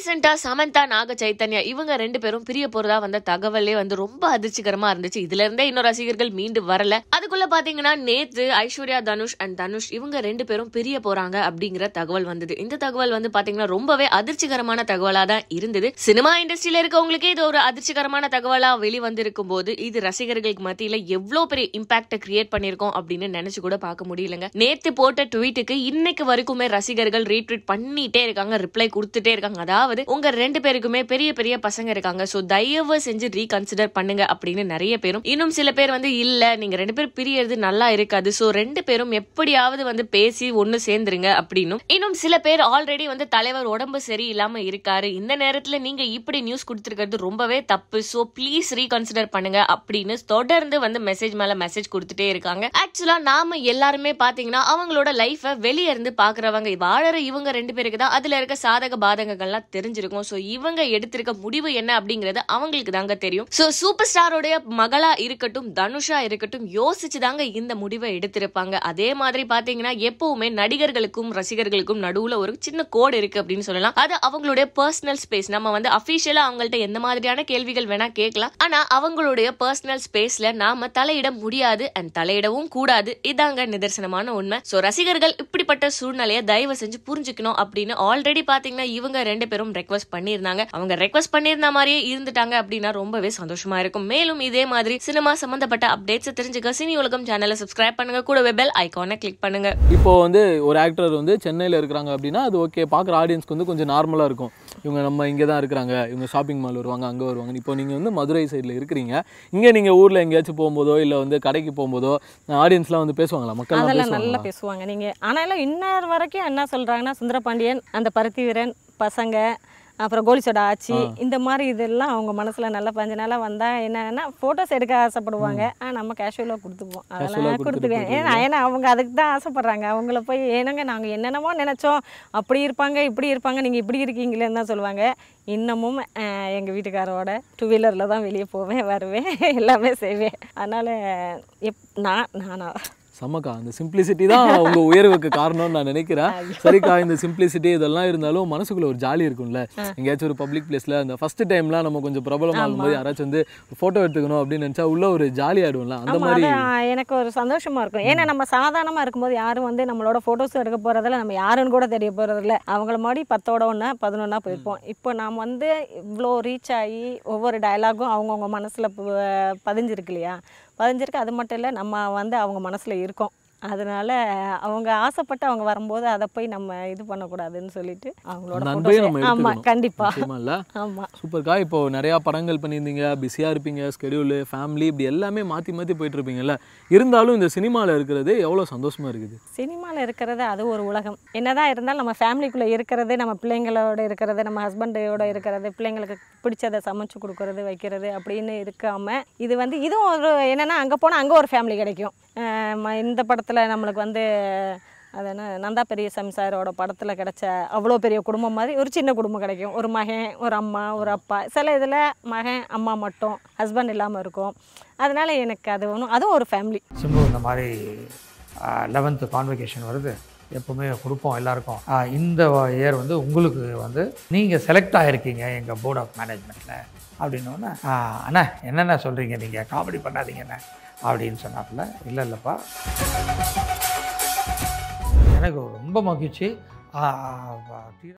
ரீசெண்டா சமந்தா நாக சைத்தன்யா இவங்க ரெண்டு பேரும் பிரிய போறதா வந்த தகவலே வந்து ரொம்ப அதிர்ச்சிகரமா இருந்துச்சு இதுல இருந்தே இன்னும் ரசிகர்கள் மீண்டு வரல அதுக்குள்ள பாத்தீங்கன்னா நேத்து ஐஸ்வர்யா தனுஷ் அண்ட் தனுஷ் இவங்க ரெண்டு பேரும் பிரிய போறாங்க அப்படிங்கிற தகவல் வந்தது இந்த தகவல் வந்து பாத்தீங்கன்னா ரொம்பவே அதிர்ச்சிகரமான தகவலா தான் இருந்தது சினிமா இண்டஸ்ட்ரியில இருக்கவங்களுக்கே இது ஒரு அதிர்ச்சிகரமான தகவலா வெளிவந்திருக்கும் போது இது ரசிகர்களுக்கு மத்தியில எவ்வளவு பெரிய இம்பாக்ட கிரியேட் பண்ணிருக்கோம் அப்படின்னு நினைச்சு கூட பார்க்க முடியலங்க நேத்து போட்ட ட்வீட்டுக்கு இன்னைக்கு வரைக்குமே ரசிகர்கள் ரீட்வீட் பண்ணிட்டே இருக்காங்க ரிப்ளை கொடுத்துட்டே இருக்காங்க அதாவது உங்க ரெண்டு பேருக்குமே பெரிய பெரிய பசங்க இருக்காங்க சோ தயவு செஞ்சு ரீகன்சிடர் பண்ணுங்க அப்படின்னு நிறைய பேரும் இன்னும் சில பேர் வந்து இல்ல நீங்க ரெண்டு பேரும் பிரியறது நல்லா இருக்காது சோ ரெண்டு பேரும் எப்படியாவது வந்து பேசி ஒண்ணு சேர்ந்துருங்க அப்படின்னும் இன்னும் சில பேர் ஆல்ரெடி வந்து தலைவர் உடம்பு சரியில்லாம இருக்காரு இந்த நேரத்துல நீங்க இப்படி நியூஸ் கொடுத்துருக்கிறது ரொம்பவே தப்பு சோ ப்ளீஸ் ரீகன்சிடர் பண்ணுங்க அப்படின்னு தொடர்ந்து வந்து மெசேஜ் மேல மெசேஜ் கொடுத்துட்டே இருக்காங்க ஆக்சுவலா நாம எல்லாருமே பாத்தீங்கன்னா அவங்களோட லைஃப வெளிய இருந்து பாக்குறவங்க வாழற இவங்க ரெண்டு பேருக்கு தான் அதுல இருக்க சாதக பாதகங்கள்லாம் தெரிஞ்சிருக்கும் சோ இவங்க எடுத்திருக்க முடிவு என்ன அப்படிங்கறது அவங்களுக்கு தாங்க தெரியும் சோ சூப்பர் ஸ்டாரோடைய மகளா இருக்கட்டும் தனுஷா இருக்கட்டும் யோசிச்சு தாங்க இந்த முடிவை எடுத்திருப்பாங்க அதே மாதிரி பாத்தீங்கன்னா எப்பவுமே நடிகர்களுக்கும் ரசிகர்களுக்கும் நடுவுல ஒரு சின்ன கோடு இருக்கு அப்படின்னு சொல்லலாம் அது அவங்களுடைய பர்சனல் ஸ்பேஸ் நம்ம வந்து அபிஷியலா அவங்கள்ட்ட எந்த மாதிரியான கேள்விகள் வேணா கேட்கலாம் ஆனா அவங்களுடைய பர்சனல் ஸ்பேஸ்ல நாம தலையிட முடியாது அண்ட் தலையிடவும் கூடாது இதாங்க நிதர்சனமான உண்மை சோ ரசிகர்கள் இப்படிப்பட்ட சூழ்நிலையை தயவு செஞ்சு புரிஞ்சுக்கணும் அப்படின்னு ஆல்ரெடி பாத்தீங்கன்னா இவங்க ரெண்டு பேரும் ரெக்வஸ்ட் பண்ணியிருந்தாங்க அவங்க ரெக்வஸ்ட் பண்ணியிருந்த மாதிரியே இருந்துட்டாங்க அப்படின்னா ரொம்பவே சந்தோஷமா இருக்கும் மேலும் இதே மாதிரி சினிமா சம்பந்தப்பட்ட அப்டேட்ஸ் தெரிஞ்சுக்க சினி உலகம் சேனலை சப்ஸ்கிரைப் பண்ணுங்க கூடவே பெல் ஐகானை கிளிக் பண்ணுங்க இப்போ வந்து ஒரு ஆக்டர் வந்து சென்னையில் இருக்கிறாங்க அப்படின்னா அது ஓகே பார்க்குற ஆடியன்ஸ்க்கு வந்து கொஞ்சம் நார்மலாக இருக்கும் இவங்க நம்ம இங்கே தான் இருக்கிறாங்க இவங்க ஷாப்பிங் மால் வருவாங்க அங்கே வருவாங்க இப்போ நீங்கள் வந்து மதுரை சைடில் இருக்கிறீங்க இங்கே நீங்கள் ஊரில் எங்கேயாச்சும் போகும்போதோ இல்லை வந்து கடைக்கு போகும்போதோ ஆடியன்ஸ்லாம் வந்து பேசுவாங்களா மக்கள்லாம் அதெல்லாம் நல்லா பேசுவாங்களா பேசுவாங்க நீங்கள் ஆனாலும் இன்னொரு வரைக்கும் என்ன சொல்கிறாங்கன்னா சுந்தரபாண்டியன் அந்த பருத்தி வீரன் பசங்க அப்புறம் கோலிசோட ஆச்சி இந்த மாதிரி இதெல்லாம் அவங்க மனசில் நல்லா பஞ்ச நாளாக வந்தால் என்னன்னா ஃபோட்டோஸ் எடுக்க ஆசைப்படுவாங்க ஆனால் நம்ம கேஷுவலாக கொடுத்துக்குவோம் Casual ஆ அதெல்லாம் கொடுத்துட்டு கொடுத்துக்குவேன் ஏன்னா ஏன்னா அவங்க அதுக்கு தான் ஆசைப்படுறாங்க அவங்கள போய் ஏனங்க நாங்கள் என்னென்னமோ நினச்சோம் அப்படி இருப்பாங்க இப்படி இருப்பாங்க நீங்கள் இப்படி இருக்கீங்களேன்னு தான் சொல்லுவாங்க இன்னமும் எங்கள் வீட்டுக்காரோட டூ வீலரில் தான் வெளியே போவேன் வருவேன் எல்லாமே செய்வேன் அதனால் எப் நான் நானா செம்மக்கா அந்த சிம்பிளிசிட்டி தான் உங்க உயர்வுக்கு காரணம்னு நான் நினைக்கிறேன் சரிக்கா இந்த சிம்பிளிசிட்டி இதெல்லாம் இருந்தாலும் மனசுக்குள்ள ஒரு ஜாலி இருக்கும்ல எங்கேயாச்சும் ஒரு பப்ளிக் பிளேஸ்ல அந்த ஃபர்ஸ்ட் டைம்லாம் நம்ம கொஞ்சம் பிரபலமாகும் போது யாராச்சும் வந்து ஃபோட்டோ எடுத்துக்கணும் அப்படின்னு நினைச்சா உள்ள ஒரு ஜாலி ஆயிடும்ல அந்த ஆமா மாதிரி அது எனக்கு ஒரு சந்தோஷமா இருக்கும் ஏன்னா நம்ம சாதாரணமா இருக்கும்போது யாரும் வந்து நம்மளோட போட்டோஸ் எடுக்க போறதில்ல நம்ம யாருன்னு கூட தெரிய போறதில்ல அவங்கள மாதிரி பத்தோட ஒன்றா பதினொன்னா போயிருப்போம் இப்போ நாம் வந்து இவ்வளோ ரீச் ஆகி ஒவ்வொரு டயலாகும் அவங்கவுங்க மனசுல ப- பதிஞ்சிருக்கு இல்லையா பதிஞ்சிருக்கு அது மட்டும் இல்லை நம்ம வந்து அவங்க மனசுல இருக்கோம் அதனால அவங்க ஆசைப்பட்டு அவங்க வரும்போது அதை போய் நம்ம இது பண்ணக்கூடாதுன்னு சொல்லிட்டு அவங்களோட அந்த அன்பையும் நம்ம photos- ஆமா எடுத்துக்கணும். கண்டிப்பா நிச்சயமா இல்ல ஆமா சூப்பர்க்கா இப்போ நிறையா படங்கள் பண்ணியிருந்தீங்க பிஸியாக இருப்பீங்க ஸ்கெடியூலு ஃபேமிலி இப்படி எல்லாமே மாற்றி மாற்றி போயிட்டு இருப்பீங்கல்ல இருந்தாலும் இந்த சினிமாவில் இருக்கிறது எவ்வளோ சந்தோஷமா இருக்குது சினிமாவில் இருக்கிறது அது ஒரு உலகம் என்னதான் இருந்தாலும் நம்ம ஃபேமிலிக்குள்ளே இருக்கிறது நம்ம பிள்ளைங்களோட இருக்கிறது நம்ம ஹஸ்பண்டோட இருக்கிறது பிள்ளைங்களுக்கு பிடிச்சதை சமைச்சு கொடுக்கறது வைக்கிறது அப்படின்னு இருக்காம இது வந்து இதுவும் ஒரு என்னன்னா அங்கே போனால் அங்கே ஒரு ஃபேமிலி கிடைக்கும் அஹ் ம- இந்த படத்தில் நம்மளுக்கு வந்து அது என்ன நந்தா பெரியசாமி சாரோட படத்தில் கிடைச்ச அவ்வளோ பெரிய குடும்பம் மாதிரி ஒரு சின்ன குடும்பம் கிடைக்கும் ஒரு மகன் ஒரு அம்மா ஒரு அப்பா சில இதில் மகன் அம்மா மட்டும் ஹஸ்பண்ட் இல்லாமல் இருக்கும் அதனால எனக்கு அது ஒன்றும் அதுவும் ஒரு ஃபேமிலி சிம்பு இந்த மாதிரி லெவன்த்து கான்வெகேஷன் வருது எப்போவுமே கொடுப்போம் எல்லாருக்கும் ஆ, இந்த இயர் வந்து உங்களுக்கு வந்து நீங்கள் செலக்ட் ஆகிருக்கீங்க எங்கள் போர்ட் ஆஃப் மேனேஜ்மெண்ட்டில் அப்படின்னோடனே அண்ணா என்னென்ன சொல்கிறீங்க நீங்கள் காமெடி பண்ணாதீங்கண்ணே அப்படின்னு சொன்னாப்புல இல்லை இல்லைப்பா எனக்கு ரொம்ப மகிழ்ச்சி ஆ, ஆ, ஆ,